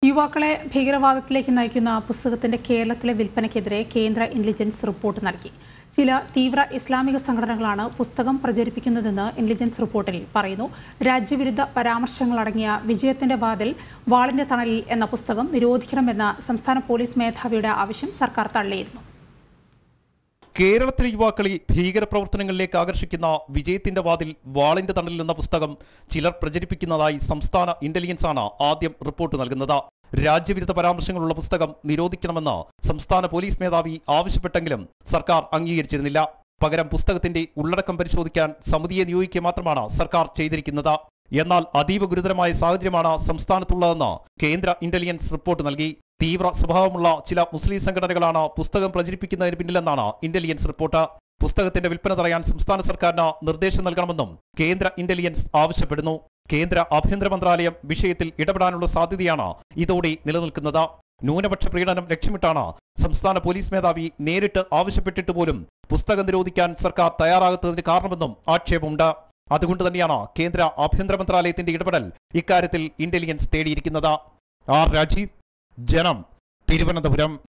യുവാക്കളെ ഭീകരവാദത്തിലേക്ക് നയിക്കുന്ന പുസ്തകത്തിന്റെ കേരളത്തിലെ വിൽപ്പനയ്ക്കെതിരെ കേന്ദ്ര ഇന്റലിജൻസ് റിപ്പോർട്ട് നൽകി ചില തീവ്ര ഇസ്ലാമിക സംഘടനകളാണ് പുസ്തകം പ്രചരിപ്പിക്കുന്നതെന്ന് ഇന്റലിജൻസ് റിപ്പോർട്ടിൽ പറയുന്നു രാജ്യവിരുദ്ധ പരാമർശങ്ങളടങ്ങിയ വിജയത്തിന്റെ വാതിൽ വാളിന്റെ തണലിൽ എന്ന പുസ്തകം നിരോധിക്കണമെന്ന സംസ്ഥാന പോലീസ് മേധാവിയുടെ ആവശ്യം സർക്കാർ തള്ളിയിരുന്നു കേരളത്തിലെ യുവാക്കളെ ഭീകരപ്രവർത്തനങ്ങളിലേക്ക് ആകർഷിക്കുന്ന വിജയത്തിന്റെ വാതിൽ വാളിന്റെ തണലിൽ എന്ന പുസ്തകം ചിലർ പ്രചരിപ്പിക്കുന്നതായി സംസ്ഥാന ഇന്റലിജൻസ് ആണ് ആദ്യം റിപ്പോർട്ട് നൽകുന്നത് രാജ്യവിരുദ്ധ പരാമർശങ്ങളുള്ള പുസ്തകം നിരോധിക്കണമെന്ന് സംസ്ഥാന പോലീസ് മേധാവി ആവശ്യപ്പെട്ടെങ്കിലും സർക്കാർ അംഗീകരിച്ചിരുന്നില്ല പകരം പുസ്തകത്തിന്റെ ഉള്ളടക്കം പരിശോധിക്കാൻ സമിതിയെ നിയോഗിക്കുക മാത്രമാണ് സർക്കാർ ചെയ്തിരിക്കുന്നത് എന്നാൽ അതീവ ഗുരുതരമായ സാഹചര്യമാണ് സംസ്ഥാനത്തുള്ളതെന്ന് കേന്ദ്ര ഇന്റലിജൻസ് റിപ്പോർട്ട് നൽകി തീവ്ര സ്വഭാവമുള്ള ചില മുസ്ലിം സംഘടനകളാണ് പുസ്തകം പ്രചരിപ്പിക്കുന്നതിന് പിന്നിലെന്നാണ് ഇന്റലിജൻസ് റിപ്പോർട്ട് പുസ്തകത്തിന്റെ വിൽപ്പന തടയാൻ സംസ്ഥാന സർക്കാരിന് നിർദ്ദേശം നൽകണമെന്നും കേന്ദ്ര ഇന്റലിജൻസ് ആവശ്യപ്പെടുന്നു കേന്ദ്ര ആഭ്യന്തര മന്ത്രാലയം വിഷയത്തിൽ ഇടപെടാനുള്ള സാധ്യതയാണ് ഇതോടെ നിലനിൽക്കുന്നത് ന്യൂനപക്ഷ പ്രീണനം ലക്ഷ്യമിട്ടാണ് സംസ്ഥാന പോലീസ് മേധാവി നേരിട്ട് ആവശ്യപ്പെട്ടിട്ട് പോലും പുസ്തകം നിരോധിക്കാൻ സർക്കാർ തയ്യാറാകാത്തതിന് കാരണമെന്നും ആക്ഷേപമുണ്ട് അതുകൊണ്ട് തന്നെയാണ് കേന്ദ്ര ആഭ്യന്തര മന്ത്രാലയത്തിന്റെ ഇടപെടൽ ഇക്കാര്യത്തിൽ ഇന്റലിജൻസ് തേടിയിരിക്കുന്നത് ആർ രാജീവ് ജനം തിരുവനന്തപുരം